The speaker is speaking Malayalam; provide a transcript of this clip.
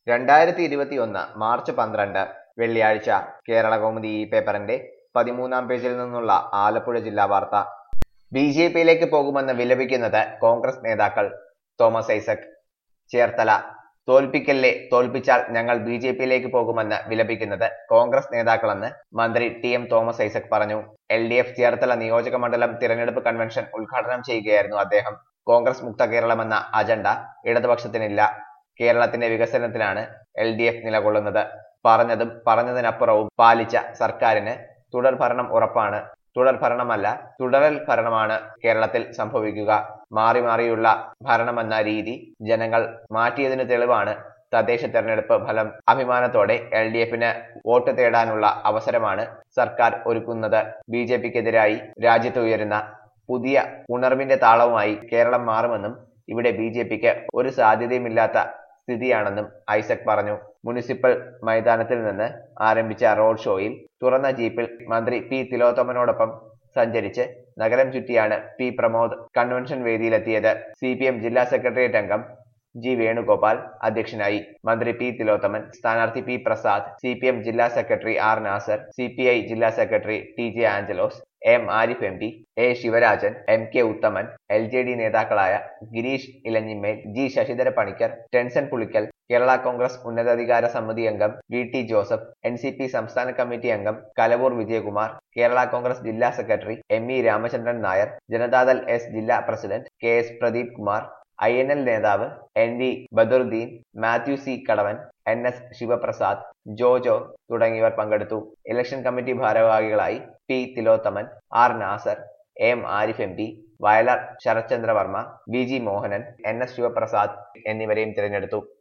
രണ്ടായിരത്തി ഇരുപത്തി ഒന്ന് മാർച്ച് പന്ത്രണ്ട് വെള്ളിയാഴ്ച കേരള കൗമുദി ഈ പേപ്പറിന്റെ പതിമൂന്നാം പേജിൽ നിന്നുള്ള ആലപ്പുഴ ജില്ലാ വാർത്ത ബി ജെ പിയിലേക്ക് പോകുമെന്ന് വിലപിക്കുന്നത് കോൺഗ്രസ് നേതാക്കൾ തോമസ് ഐസക് ചേർത്തല തോൽപ്പിക്കല്ലേ തോൽപ്പിച്ചാൽ ഞങ്ങൾ ബി ജെ പിയിലേക്ക് പോകുമെന്ന് വിലപിക്കുന്നത് കോൺഗ്രസ് നേതാക്കളെന്ന് മന്ത്രി ടി എം തോമസ് ഐസക് പറഞ്ഞു എൽ ഡി എഫ് ചേർത്തല നിയോജക മണ്ഡലം തിരഞ്ഞെടുപ്പ് കൺവെൻഷൻ ഉദ്ഘാടനം ചെയ്യുകയായിരുന്നു അദ്ദേഹം കോൺഗ്രസ് മുക്ത കേരളമെന്ന അജണ്ട ഇടതുപക്ഷത്തിനില്ല കേരളത്തിന്റെ വികസനത്തിനാണ് എൽ ഡി എഫ് നിലകൊള്ളുന്നത് പറഞ്ഞതും പറഞ്ഞതിനപ്പുറവും പാലിച്ച സർക്കാരിന് തുടർ ഭരണം ഉറപ്പാണ് തുടർ ഭരണമല്ല തുടരൽ ഭരണമാണ് കേരളത്തിൽ സംഭവിക്കുക മാറി മാറിയുള്ള ഭരണമെന്ന രീതി ജനങ്ങൾ മാറ്റിയതിന് തെളിവാണ് തദ്ദേശ തെരഞ്ഞെടുപ്പ് ഫലം അഭിമാനത്തോടെ എൽ ഡി എഫിന് വോട്ട് തേടാനുള്ള അവസരമാണ് സർക്കാർ ഒരുക്കുന്നത് ബി ജെ പിക്കെതിരായി രാജ്യത്ത് ഉയരുന്ന പുതിയ ഉണർവിന്റെ താളവുമായി കേരളം മാറുമെന്നും ഇവിടെ ബി ജെ പിക്ക് ഒരു സാധ്യതയുമില്ലാത്ത സ്ഥിതിയാണെന്നും ഐസക് പറഞ്ഞു മുനിസിപ്പൽ മൈതാനത്തിൽ നിന്ന് ആരംഭിച്ച റോഡ് ഷോയിൽ തുറന്ന ജീപ്പിൽ മന്ത്രി പി തിലോത്തമനോടൊപ്പം സഞ്ചരിച്ച് നഗരം ചുറ്റിയാണ് പി പ്രമോദ് കൺവെൻഷൻ വേദിയിലെത്തിയത് സി പി എം ജില്ലാ സെക്രട്ടേറിയറ്റ് അംഗം ജി വേണുഗോപാൽ അധ്യക്ഷനായി മന്ത്രി പി തിലോത്തമൻ സ്ഥാനാർത്ഥി P Prasad C P M ജില്ലാ secretary R Nasar C P I ജില്ലാ secretary T J Anjalose M Arif M P A Sivarajan M K Uthaman L J D നേതാക്കളായ ഗിരീഷ് ഇലഞ്ഞിമേൽ ജി ശശിധര പണിക്കർ ടെൻസൻ പുളിക്കൽ കേരള കോൺഗ്രസ് ഉന്നതാധികാര സമിതി അംഗം V T Joseph N C P സംസ്ഥാന കമ്മിറ്റി അംഗം കലവൂർ വിജയകുമാർ കേരള കോൺഗ്രസ് ജില്ലാ secretary M E Ramachandran Nair Janata Dal S ജില്ലാ president K S Pradeep Kumar I N L നേതാവ് N V Badaruddin Mathew C Kadavan N S Sivaprasad Jojo തുടങ്ങിയവർ പങ്കെടുത്തു ഇലക്ഷൻ കമ്മിറ്റി ഭാരവാഹികളായി P Thilothaman R Nasar M Arif M P Vayalar Sarathchandra Varma V G Mohanan N S Sivaprasad എന്നിവരെയും തിരഞ്ഞെടുത്തു